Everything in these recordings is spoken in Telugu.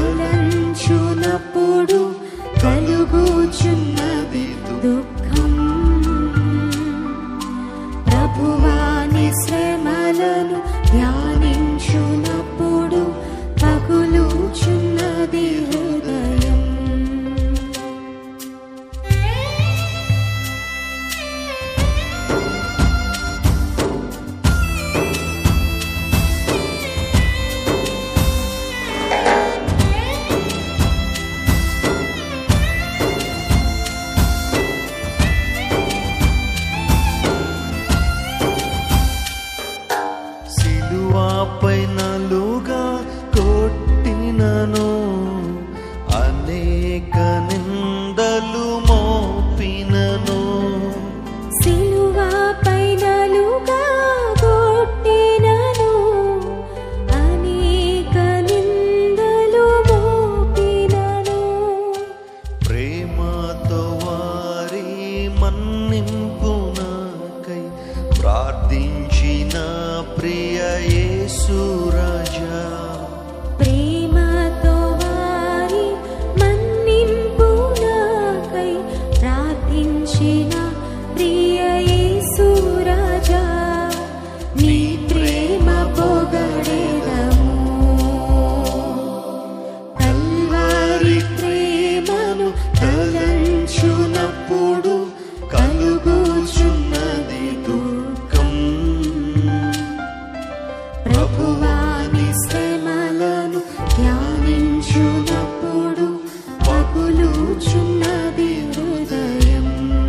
తలంచునప్పుడు కలుగుచున్నది దుఃఖం ప్రభువాని శ్రమలను ధ్యానించునప్పుడు పగులుచున్నది హృదయం సిలువాపై నలుగా కొట్టినను అనేక నిందలు మోపినను సిలువపై నలుగా కొట్టినను అనేక నిందలు మోపినను ప్రేమతో వారి మన్నింపునకై ప్రార్థించిన ప్రియ యేసు రాజా ప్రేమతో వారి మన్నింపునకై ప్రార్థించిన ప్రియ యేసు రాజా నీ ప్రేమ పొగడెదము కల్వారి ప్రేమను తలంచునప్పుడు కలుగుచున్నది దుఃఖం ప్రభువాని శ్రమలను ధ్యానించునప్పుడు పగులుచున్నది హృదయం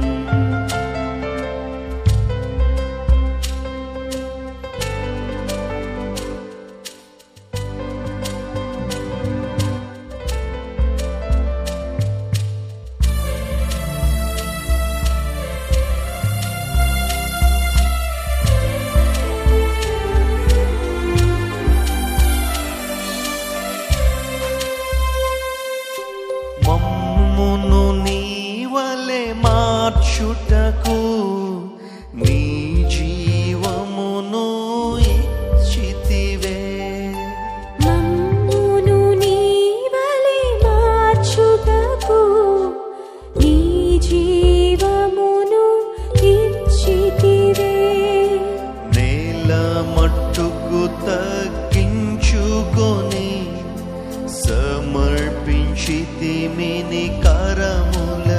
మమ్మును నీవలే మార్చుటకు నీ జీవమును ఇచ్చితివే మమ్మును నీవలే మార్చుటకు నీ జీవమును ఇచ్చితివే నేల మట్టుకు తగ్గించుకొని సమర్పించితిమిని కరముల